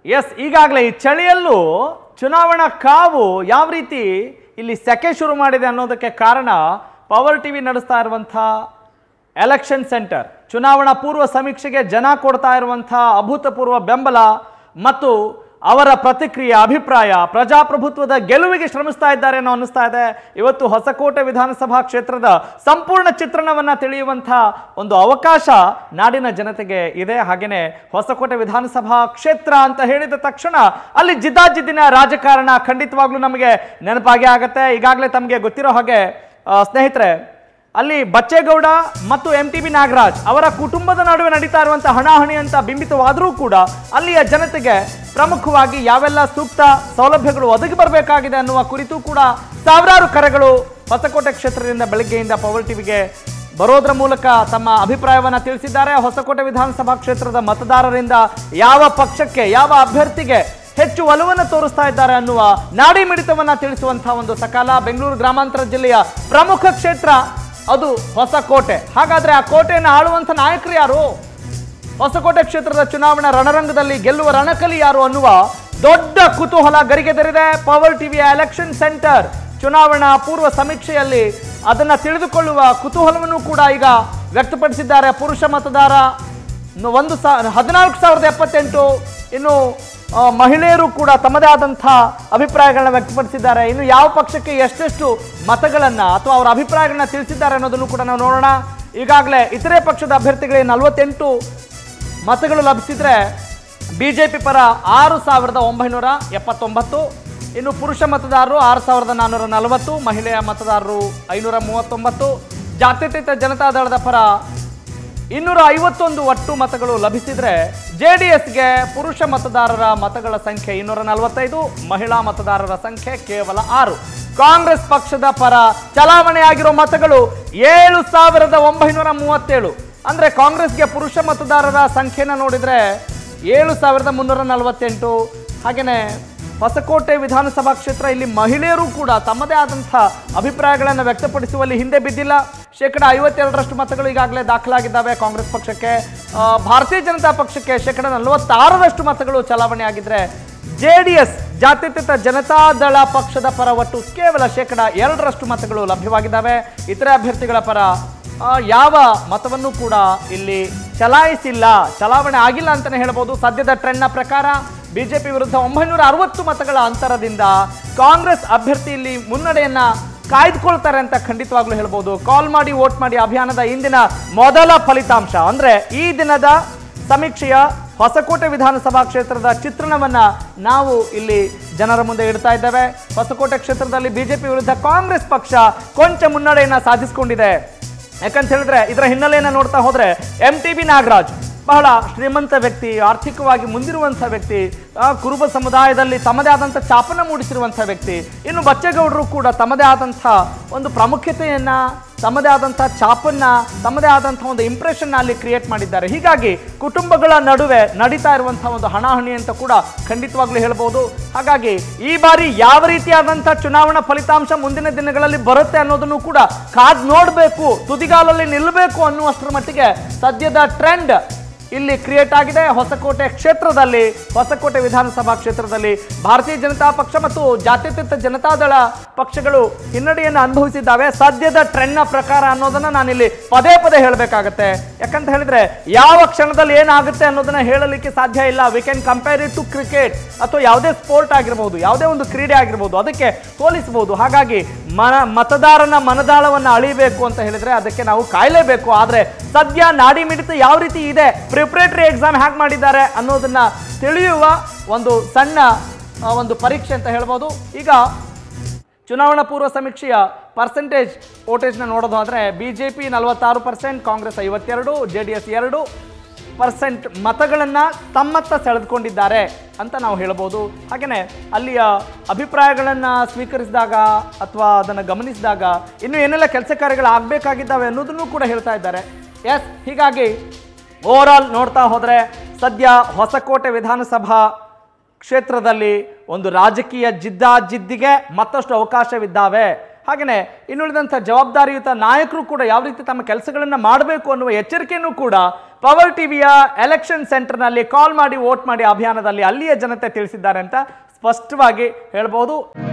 S ಈಗಾಗಲೇ ಈ ಚಳಿಯಲ್ಲೂ ಚುನಾವಣಾ ಕಾವು ಯಾವ ರೀತಿ ಇಲ್ಲಿ ಸೆಕೆ ಶುರು ಮಾಡಿದೆ ಅನ್ನೋದಕ್ಕೆ ಕಾರಣ ಪವರ್ ಟಿವಿ ನಡೆಸ್ತಾ ಇರುವಂಥ ಎಲೆಕ್ಷನ್ ಸೆಂಟರ್ ಚುನಾವಣಾ ಪೂರ್ವ ಸಮೀಕ್ಷೆಗೆ ಜನ ಕೊಡ್ತಾ ಇರುವಂಥ ಅಭೂತಪೂರ್ವ ಬೆಂಬಲ ಮತ್ತು ಅವರ ಪ್ರತಿಕ್ರಿಯೆ ಅಭಿಪ್ರಾಯ ಪ್ರಜಾಪ್ರಭುತ್ವದ ಗೆಲುವಿಗೆ ಶ್ರಮಿಸ್ತಾ ಇದ್ದಾರೆ ಅನ್ನೋ ಅನ್ನಿಸ್ತಾ ಇದೆ ಇವತ್ತು ಹೊಸಕೋಟೆ ವಿಧಾನಸಭಾ ಕ್ಷೇತ್ರದ ಸಂಪೂರ್ಣ ಚಿತ್ರಣವನ್ನ ತಿಳಿಯುವಂಥ ಒಂದು ಅವಕಾಶ ನಾಡಿನ ಜನತೆಗೆ ಇದೆ ಹಾಗೇನೆ ಹೊಸಕೋಟೆ ವಿಧಾನಸಭಾ ಕ್ಷೇತ್ರ ಅಂತ ಹೇಳಿದ ತಕ್ಷಣ ಅಲ್ಲಿ ಜಿದ್ದಾಜಿದ್ದಿನ ರಾಜಕಾರಣ ಖಂಡಿತವಾಗ್ಲೂ ನಮಗೆ ನೆನಪಾಗೇ ಆಗತ್ತೆ ಈಗಾಗಲೇ ತಮಗೆ ಗೊತ್ತಿರೋ ಹಾಗೆ ಆ, ಸ್ನೇಹಿತರೆ ಅಲ್ಲಿ ಬಚ್ಚೇಗೌಡ ಮತ್ತು ಎಂ ಟಿ ಬಿ ನಾಗರಾಜ್ ಅವರ ಕುಟುಂಬದ ನಡುವೆ ನಡೀತಾ ಇರುವಂತಹ ಹಣಾಹಣಿ ಅಂತ ಬಿಂಬಿತವಾದರೂ ಕೂಡ ಅಲ್ಲಿಯ ಜನತೆಗೆ ಪ್ರಮುಖವಾಗಿ ಯಾವೆಲ್ಲ ಸೂಕ್ತ ಸೌಲಭ್ಯಗಳು ಒದಗಿ ಬರಬೇಕಾಗಿದೆ ಅನ್ನುವ ಕುರಿತು ಕೂಡ ಸಾವಿರಾರು ಕರೆಗಳು ಹೊಸಕೋಟೆ ಕ್ಷೇತ್ರದಿಂದ ಬೆಳಗ್ಗೆಯಿಂದ ಪವರ್ ಟಿವಿಗೆ ಬರೋದ್ರ ಮೂಲಕ ತಮ್ಮ ಅಭಿಪ್ರಾಯವನ್ನ ತಿಳಿಸಿದ್ದಾರೆ ಹೊಸಕೋಟೆ ವಿಧಾನಸಭಾ ಕ್ಷೇತ್ರದ ಮತದಾರರಿಂದ ಯಾವ ಪಕ್ಷಕ್ಕೆ ಯಾವ ಅಭ್ಯರ್ಥಿಗೆ ಹೆಚ್ಚು ಒಲವನ್ನು ತೋರಿಸ್ತಾ ಇದ್ದಾರೆ ಅನ್ನುವ ನಾಡಿ ಮಿಡಿತವನ್ನ ತಿಳಿಸುವಂತಹ ಒಂದು ಸಕಾಲ ಬೆಂಗಳೂರು ಗ್ರಾಮಾಂತರ ಜಿಲ್ಲೆಯ ಪ್ರಮುಖ ಕ್ಷೇತ್ರ ಅದು ಹೊಸಕೋಟೆ ಹಾಗಾದ್ರೆ ಆ ಕೋಟೆಯನ್ನು ಆಳುವಂತ ನಾಯಕರು ಯಾರು ಹೊಸಕೋಟೆ ಕ್ಷೇತ್ರದ ಚುನಾವಣಾ ರಣರಂಗದಲ್ಲಿ ಗೆಲ್ಲುವ ರಣಕಲಿ ಯಾರು ಅನ್ನುವ ದೊಡ್ಡ ಕುತೂಹಲ ಗರಿಗೆದರಿದೆ ಪವರ್ ಟಿವಿಯ ಎಲೆಕ್ಷನ್ ಸೆಂಟರ್ ಚುನಾವಣಾ ಪೂರ್ವ ಸಮೀಕ್ಷೆಯಲ್ಲಿ ಅದನ್ನ ತಿಳಿದುಕೊಳ್ಳುವ ಕುತೂಹಲವನ್ನು ಕೂಡ ಈಗ ವ್ಯಕ್ತಪಡಿಸಿದ್ದಾರೆ ಪುರುಷ ಮತದಾರ ಇನ್ನು ಒಂದು ಸಾ ಹದಿನಾಲ್ಕು ಸಾವಿರದ ಎಪ್ಪತ್ತೆಂಟು ಇನ್ನು ಆ, ಮಹಿಳೆಯರು ಕೂಡ ತಮ್ಮದೇ ಆದಂಥ ಅಭಿಪ್ರಾಯಗಳನ್ನ ವ್ಯಕ್ತಪಡಿಸಿದ್ದಾರೆ ಇನ್ನು ಯಾವ ಪಕ್ಷಕ್ಕೆ ಎಷ್ಟೆಷ್ಟು ಮತಗಳನ್ನ ಅಥವಾ ಅವರ ಅಭಿಪ್ರಾಯಗಳನ್ನ ತಿಳಿಸಿದ್ದಾರೆ ಅನ್ನೋದನ್ನು ಕೂಡ ನಾವು ನೋಡೋಣ ಈಗಾಗಲೇ ಇತರೆ ಪಕ್ಷದ ಅಭ್ಯರ್ಥಿಗಳಿಗೆ ನಲವತ್ತೆಂಟು ಮತಗಳು ಲಭಿಸಿದ್ರೆ ಬಿಜೆಪಿ ಪರ ಆರು ಸಾವಿರದ ಒಂಬೈನೂರ ಎಪ್ಪತ್ತೊಂಬತ್ತು ಇನ್ನು ಪುರುಷ ಮತದಾರರು ಆರು ಸಾವಿರದ ನಾನ್ನೂರ ನಲವತ್ತು ಮಹಿಳೆಯ ಮತದಾರರು ಐನೂರ ಮೂವತ್ತೊಂಬತ್ತು ಜಾತ್ಯತೀತ ಜನತಾದಳದ ಪರ ಇನ್ನೂರ ಐವತ್ತೊಂದು ಒಟ್ಟು ಮತಗಳು ಲಭಿಸಿದ್ರೆ ಜೆ ಡಿ ಎಸ್ಗೆ ಪುರುಷ ಮತದಾರರ ಮತಗಳ ಸಂಖ್ಯೆ ಇನ್ನೂರ ನಲವತ್ತೈದು ಮಹಿಳಾ ಮತದಾರರ ಸಂಖ್ಯೆ ಕೇವಲ ಆರು ಕಾಂಗ್ರೆಸ್ ಪಕ್ಷದ ಪರ ಚಲಾವಣೆಯಾಗಿರೋ ಮತಗಳು ಏಳು ಸಾವಿರದ ಒಂಬೈನೂರ ಮೂವತ್ತೇಳು ಅಂದ್ರೆ ಕಾಂಗ್ರೆಸ್ಗೆ ಪುರುಷ ಮತದಾರರ ಸಂಖ್ಯೆನ ನೋಡಿದ್ರೆ ಏಳು ಸಾವಿರದ ಮುನ್ನೂರ ನಲವತ್ತೆಂಟು ಹಾಗೇನೆ ಹೊಸಕೋಟೆ ವಿಧಾನಸಭಾ ಕ್ಷೇತ್ರ ಇಲ್ಲಿ ಮಹಿಳೆಯರು ಕೂಡ ತಮ್ಮದೇ ಆದಂಥ ಅಭಿಪ್ರಾಯಗಳನ್ನು ವ್ಯಕ್ತಪಡಿಸುವಲ್ಲಿ ಹಿಂದೆ ಬಿದ್ದಿಲ್ಲ ಶೇಕಡ ಐವತ್ತೆರಡರಷ್ಟು ಮತಗಳು ಈಗಾಗಲೇ ದಾಖಲಾಗಿದ್ದಾವೆ ಕಾಂಗ್ರೆಸ್ ಪಕ್ಷಕ್ಕೆ ಆ, ಭಾರತೀಯ ಜನತಾ ಪಕ್ಷಕ್ಕೆ ಶೇಕಡ ನಲವತ್ತಾರರಷ್ಟು ಮತಗಳು ಚಲಾವಣೆ ಆಗಿದ್ರೆ ಜೆ ಡಿ ಎಸ್ ಜಾತ್ಯತೀತ ಜನತಾದಳ ಪಕ್ಷದ ಪರ ಒಟ್ಟು ಕೇವಲ ಶೇಕಡ ಎರಡರಷ್ಟು ಮತಗಳು ಲಭ್ಯವಾಗಿದ್ದಾವೆ ಇತರೆ ಅಭ್ಯರ್ಥಿಗಳ ಪರ ಆ, ಯಾವ ಮತವನ್ನು ಕೂಡ ಇಲ್ಲಿ ಚಲಾಯಿಸಿಲ್ಲ ಚಲಾವಣೆ ಆಗಿಲ್ಲ ಅಂತಾನೆ ಹೇಳ್ಬೋದು ಸದ್ಯದ ಟ್ರೆಂಡ್ನ ಪ್ರಕಾರ ಬಿಜೆಪಿ ವಿರುದ್ಧ ಒಂಬೈನೂರ ಅರವತ್ತು ಮತಗಳ ಅಂತರದಿಂದ ಕಾಂಗ್ರೆಸ್ ಅಭ್ಯರ್ಥಿ ಇಲ್ಲಿ ಮುನ್ನಡೆಯನ್ನ ಕಾಯ್ದುಕೊಳ್ತಾರೆ ಅಂತ ಖಂಡಿತವಾಗ್ಲೂ ಹೇಳ್ಬೋದು ಕಾಲ್ ಮಾಡಿ ವೋಟ್ ಮಾಡಿ ಅಭಿಯಾನದ ಇಂದಿನ ಮೊದಲ ಫಲಿತಾಂಶ ಅಂದ್ರೆ ಈ ದಿನದ ಸಮೀಕ್ಷೆಯ ಹೊಸಕೋಟೆ ವಿಧಾನಸಭಾ ಕ್ಷೇತ್ರದ ಚಿತ್ರಣವನ್ನ ನಾವು ಇಲ್ಲಿ ಜನರ ಮುಂದೆ ಇಡ್ತಾ ಇದ್ದೇವೆ ಹೊಸಕೋಟೆ ಕ್ಷೇತ್ರದಲ್ಲಿ ಬಿಜೆಪಿ ವಿರುದ್ಧ ಕಾಂಗ್ರೆಸ್ ಪಕ್ಷ ಕೊಂಚ ಮುನ್ನಡೆಯನ್ನ ಸಾಧಿಸಿಕೊಂಡಿದೆ ಯಾಕಂತ ಹೇಳಿದ್ರೆ ಇದರ ಹಿನ್ನೆಲೆಯನ್ನ ನೋಡ್ತಾ ಹೋದ್ರೆ ಎಂ ಟಿ ಬಿ ನಾಗರಾಜ್ ಬಹಳ ಶ್ರೀಮಂತ ವ್ಯಕ್ತಿ ಆರ್ಥಿಕವಾಗಿ ಮುಂದಿರುವಂಥ ವ್ಯಕ್ತಿ ಆ, ಕುರುಬ ಸಮುದಾಯದಲ್ಲಿ ತಮ್ಮದೇ ಆದಂಥ ಚಾಪನ ಮೂಡಿಸಿರುವಂಥ ವ್ಯಕ್ತಿ ಇನ್ನು ಬಚ್ಚೇಗೌಡರು ಕೂಡ ತಮ್ಮದೇ ಆದಂಥ ಒಂದು ಪ್ರಾಮುಖ್ಯತೆಯನ್ನ ತಮ್ಮದೇ ಆದಂಥ ಚಾಪನ್ನ ತಮ್ಮದೇ ಆದಂಥ ಒಂದು ಇಂಪ್ರೆಷನ್ ಅಲ್ಲಿ ಕ್ರಿಯೇಟ್ ಮಾಡಿದ್ದಾರೆ ಹೀಗಾಗಿ ಕುಟುಂಬಗಳ ನಡುವೆ ನಡೀತಾ ಇರುವಂತಹ ಒಂದು ಹಣಾಹಣಿ ಅಂತ ಕೂಡ ಖಂಡಿತವಾಗ್ಲೂ ಹೇಳ್ಬೋದು ಹಾಗಾಗಿ ಈ ಬಾರಿ ಯಾವ ರೀತಿಯಾದಂಥ ಚುನಾವಣಾ ಫಲಿತಾಂಶ ಮುಂದಿನ ದಿನಗಳಲ್ಲಿ ಬರುತ್ತೆ ಅನ್ನೋದನ್ನು ಕೂಡ ಕಾದ್ ನೋಡಬೇಕು ತುದಿಗಾಲಲ್ಲಿ ನಿಲ್ಲಬೇಕು ಅನ್ನುವಷ್ಟರ ಮಟ್ಟಿಗೆ ಸದ್ಯದ ಟ್ರೆಂಡ್ ಇಲ್ಲಿ ಕ್ರಿಯೇಟ್ ಆಗಿದೆ ಹೊಸಕೋಟೆ ಕ್ಷೇತ್ರದಲ್ಲಿ ಹೊಸಕೋಟೆ ವಿಧಾನಸಭಾ ಕ್ಷೇತ್ರದಲ್ಲಿ ಭಾರತೀಯ ಜನತಾ ಪಕ್ಷ ಮತ್ತು ಜಾತ್ಯತೀತ ಜನತಾದಳ ಪಕ್ಷಗಳು ಹಿನ್ನಡೆಯನ್ನು ಅನುಭವಿಸಿದ್ದಾವೆ ಸದ್ಯದ ಟ್ರೆಂಡ್ನ ಪ್ರಕಾರ ಅನ್ನೋದನ್ನ ನಾನಿಲ್ಲಿ ಪದೇ ಪದೇ ಹೇಳಬೇಕಾಗತ್ತೆ ಯಾಕಂತ ಹೇಳಿದ್ರೆ ಯಾವ ಕ್ಷಣದಲ್ಲಿ ಏನಾಗುತ್ತೆ ಅನ್ನೋದನ್ನ ಹೇಳಲಿಕ್ಕೆ ಸಾಧ್ಯ ಇಲ್ಲ we can compare it to cricket ಅಥವಾ ಯಾವುದೇ ಸ್ಪೋರ್ಟ್ ಆಗಿರ್ಬೋದು ಯಾವುದೇ ಒಂದು ಕ್ರೀಡೆ ಆಗಿರ್ಬೋದು ಅದಕ್ಕೆ ಹೋಲಿಸಬಹುದು ಹಾಗಾಗಿ ಮನ ಮತದಾರನ ಮನದಾಳವನ್ನ ಅಳಿಬೇಕು ಅಂತ ಹೇಳಿದ್ರೆ ಅದಕ್ಕೆ ನಾವು ಕಾಯಲೇಬೇಕು ಆದ್ರೆ ಸದ್ಯ ನಾಡಿ ಮಿಡಿತ ಯಾವ ರೀತಿ ಇದೆ ಪ್ರಿಪ್ರೇಟರಿ ಎಕ್ಸಾಮ್ ಹ್ಯಾಕ್ ಮಾಡಿದ್ದಾರೆ ಅನ್ನೋದನ್ನ ತಿಳಿಯುವ ಒಂದು ಸಣ್ಣ ಆ, ಒಂದು ಪರೀಕ್ಷೆ ಅಂತ ಹೇಳ್ಬೋದು ಈಗ ಚುನಾವಣಾ ಪೂರ್ವ ಸಮೀಕ್ಷೆಯ ಪರ್ಸೆಂಟೇಜ್ ವೋಟೇಜ್ನ ನೋಡೋದಾದ್ರೆ ಬಿ ಜೆ ಪಿ ನಲವತ್ತಾರು ಪರ್ಸೆಂಟ್ ಕಾಂಗ್ರೆಸ್ ಐವತ್ತೆರಡು ಜೆ ಡಿ ಎಸ್ ಎರಡು ಪರ್ಸೆಂಟ್ ಮತಗಳನ್ನು ತಮ್ಮತ್ತ ಸೆಳೆದುಕೊಂಡಿದ್ದಾರೆ ಅಂತ ನಾವು ಹೇಳ್ಬೋದು ಹಾಗೆಯೇ ಅಲ್ಲಿಯ ಅಭಿಪ್ರಾಯಗಳನ್ನು ಸ್ವೀಕರಿಸಿದಾಗ ಅಥವಾ ಅದನ್ನು ಗಮನಿಸಿದಾಗ ಇನ್ನು ಏನೆಲ್ಲ ಕೆಲಸ ಕಾರ್ಯಗಳು ಆಗಬೇಕಾಗಿದ್ದಾವೆ ಅನ್ನೋದನ್ನು ಕೂಡ ಹೇಳ್ತಾ ಇದ್ದಾರೆ ಎಸ್ ಹೀಗಾಗಿ ಓವರ್ ಆಲ್ ನೋಡ್ತಾ ಹೋದರೆ ಸದ್ಯ ಹೊಸಕೋಟೆ ವಿಧಾನಸಭಾ ಕ್ಷೇತ್ರದಲ್ಲಿ ಒಂದು ರಾಜಕೀಯ ಜಿದ್ದಾಜಿದ್ದಿಗೆ ಮತ್ತಷ್ಟು ಅವಕಾಶವಿದ್ದಾವೆ ಹಾಗೆಯೇ ಇನ್ನುಳಿದಂಥ ಜವಾಬ್ದಾರಿಯುತ ನಾಯಕರು ಕೂಡ ಯಾವ ರೀತಿ ತಮ್ಮ ಕೆಲಸಗಳನ್ನು ಮಾಡಬೇಕು ಅನ್ನುವ ಎಚ್ಚರಿಕೆಯನ್ನು ಕೂಡ ಪವರ್ ಟಿವಿಯ ಎಲೆಕ್ಷನ್ ಸೆಂಟರ್ನಲ್ಲಿ ಕಾಲ್ ಮಾಡಿ ವೋಟ್ ಮಾಡಿ ಅಭಿಯಾನದಲ್ಲಿ ಅಲ್ಲಿಯ ಜನತೆ ತಿಳಿಸಿದ್ದಾರೆ ಅಂತ ಸ್ಪಷ್ಟವಾಗಿ ಹೇಳ್ಬೋದು